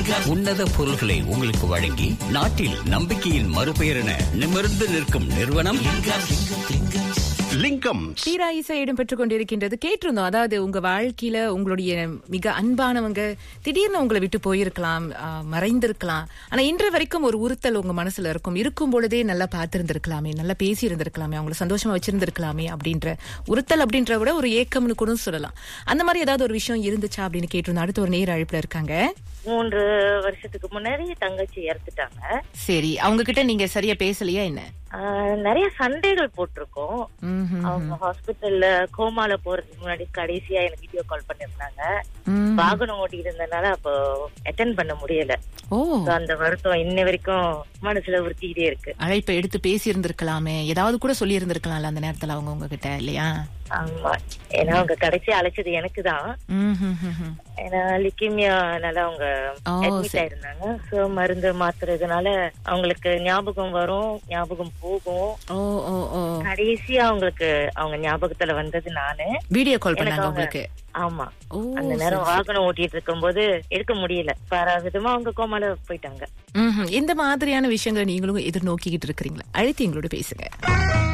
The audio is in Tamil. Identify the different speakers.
Speaker 1: உன்னத பொருள்களை உங்களுக்கு வழங்கி நாட்டில் நம்பிக்கையின் மறுபெயர் என நிமிர்ந்து நிற்கும் நிறுவனம் லிங்கம்
Speaker 2: சீரா இசை இடம் பெற்றுக் கொண்டிருக்கின்றது கேட்டிருந்தோம் அதாவது உங்க வாழ்க்கையில உங்களுடைய மிக அன்பானவங்க திடீர்னு உங்களை விட்டு போயிருக்கலாம் ஆ, மறைந்திருக்கலாம் ஆனா இன்று வரைக்கும் ஒரு உறுத்தல் உங்க மனசுல இருக்கும் இருக்கும் பொழுதே நல்லா பார்த்திருந்திருக்கலாமே நல்லா பேசி இருந்திருக்கலாமே அவங்கள சந்தோஷமா வச்சிருந்திருக்கலாமே அப்படின்ற உறுத்தல் அப்படின்ற விட ஒரு ஏக்கம்னு கூட சொல்லலாம் அந்த மாதிரி ஏதாவது ஒரு விஷயம் இருந்துச்சா அப்படின்னு கேட்டிருந்தோம் அடுத்து ஒரு நேர அழைப்புல இருக்காங்க
Speaker 3: மூன்று வருஷத்துக்கு முன்னாடி தங்கச்சி இறந்துட்டாங்க
Speaker 2: சரி அவங்க கிட்ட நீங்க சரியா பேசலையா என்ன
Speaker 3: ஆஹ் நிறைய சண்டைகள் போட்டிருக்கோம்
Speaker 2: ம்ஹும்.
Speaker 3: அவங்க ஹாஸ்பிட்டல்ல கோமால போறதுக்கு முன்னாடி கடைசியா எனக்கு வீடியோ கால் பண்ணிருந்தாங்க
Speaker 2: ம்.
Speaker 3: வாகனம் ஓட்டி இருந்தனால அப்போ அட்டென்ட் பண்ண முடியல
Speaker 2: ஓ
Speaker 3: So அந்த வருத்தம் இன்ன வரைக்கும் மனசுல உறுத்திக்கிட்டே இருக்கு
Speaker 2: அழைப்பை எடுத்து பேசி இருந்திருக்கலாமே ஏதாவது கூட சொல்லி இருந்திருக்கலாம்ல அந்த நேரத்துல அவங்க உங்ககிட்ட இல்லையா
Speaker 3: ஆமா ஏன்னா அவங்க கடைசி அழைச்சது எனக்கு தான்
Speaker 2: ம்ஹும்ஹும்ஹும்.
Speaker 3: ஏன்னா லிக்கிமியானால அவங்க
Speaker 2: ஓ,
Speaker 3: அட்மிட்
Speaker 2: சரி.
Speaker 3: ஆயிருந்தாங்க சோ மருந்து மாத்துறதுனால அவங்களுக்கு ஞாபகம் வரும் ஞாபகம் போகும்
Speaker 2: ஓ ஓ ஓ
Speaker 3: கடைசியா அவங்களுக்கு அவங்க ஞாபகத்துல வந்தது நானு
Speaker 2: வீடியோ கால்
Speaker 3: எனக்கு
Speaker 2: பண்ணாங்க
Speaker 3: அவங்க-
Speaker 2: உங்களுக்கு
Speaker 3: ஆமா
Speaker 2: ஓ
Speaker 3: அந்த நேரம் வாகனம் ஓட்டிட்டு இருக்கும்போது எடுக்க முடியல வேற விதமா அவங்க கோமால போயிட்டாங்க
Speaker 2: ம்ஹும். இந்த மாதிரியான விஷயங்களை நீங்களும் எதிர்நோக்கிக்கிட்டு இருக்கிறீங்களா அழைத்து எங்களோட பேசுங்க